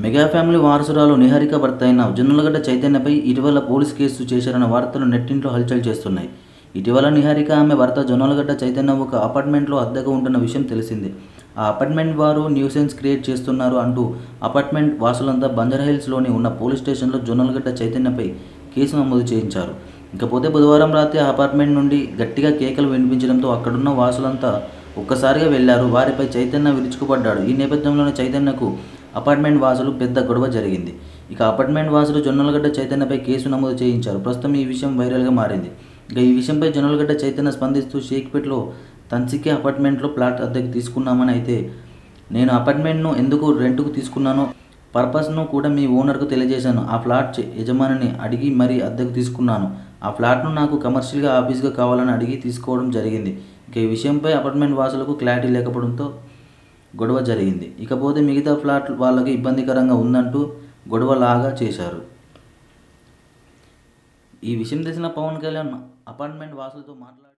mega family వారసురాలు Niharika భర్త అయిన జొన్నలగడ్డ చైతన్యపై ఇటీవల పోలీస్ కేసు చేశారన్న వార్తలు నెట్టింట్లో హల్చల్ చేస్తున్నాయి ఇటీవల నిహారిక ఆమె భర్త జొన్నలగడ్డ చైతన్య ఒక అపార్ట్మెంట్లో అద్దెకు ఉంటున్న విషయం తెలిసిందే ఆ అపార్ట్మెంట్ వారు న్యూసెన్స్ క్రియేట్ చేస్తున్నారు అంటూ అపార్ట్మెంట్ వాసులంతా బంజారాహిల్స్లోని ఉన్న పోలీస్ స్టేషన్లో జొన్నలగడ్డ చైతన్యపై కేసు నమోదు చేయించారు ఇకపోతే బుధవారం రాత్రి ఆ అపార్ట్మెంట్ నుండి గట్టిగా కేకలు వినిపించడంతో అక్కడున్న వాసులంతా ఒక్కసారిగా వెళ్లారు వారిపై చైతన్య విరుచుకుపడ్డాడు ఈ నేపథ్యంలోనే చైతన్యకు అపార్ట్మెంట్ వాసులు పెద్ద గొడవ జరిగింది ఇక అపార్ట్మెంట్ వాసులు జొన్నలగడ్డ చైతన్యపై కేసు నమోదు చేయించారు ప్రస్తుతం ఈ విషయం వైరల్గా మారింది ఇక ఈ విషయంపై జొన్నలగడ్డ చైతన్య స్పందిస్తూ షేక్పేట్లో తన్సికే అపార్ట్మెంట్లో ప్లాట్ అద్దెకు తీసుకున్నామని అయితే నేను అపార్ట్మెంట్ను ఎందుకు రెంట్కు తీసుకున్నానో పర్పస్ను కూడా మీ ఓనర్కు తెలియజేశాను ఆ ఫ్లాట్ చే- యజమానిని అడిగి మరీ అద్దెకు తీసుకున్నాను ఆ ఫ్లాట్ను నాకు కమర్షియల్గా ఆఫీస్గా కావాలని అడిగి తీసుకోవడం జరిగింది ఇక ఈ విషయంపై అపార్ట్మెంట్ వాసులకు క్లారిటీ లేకపోవడంతో గొడవ జరిగింది ఇకపోతే మిగతా ఫ్లాట్ వాళ్ళకి ఇబ్బందికరంగా ఉందంటూ గొడవలాగా చేశారు ఈ విషయం తెలిసిన పవన్ కళ్యాణ్ అపార్ట్మెంట్ వాసులతో మాట్లాడి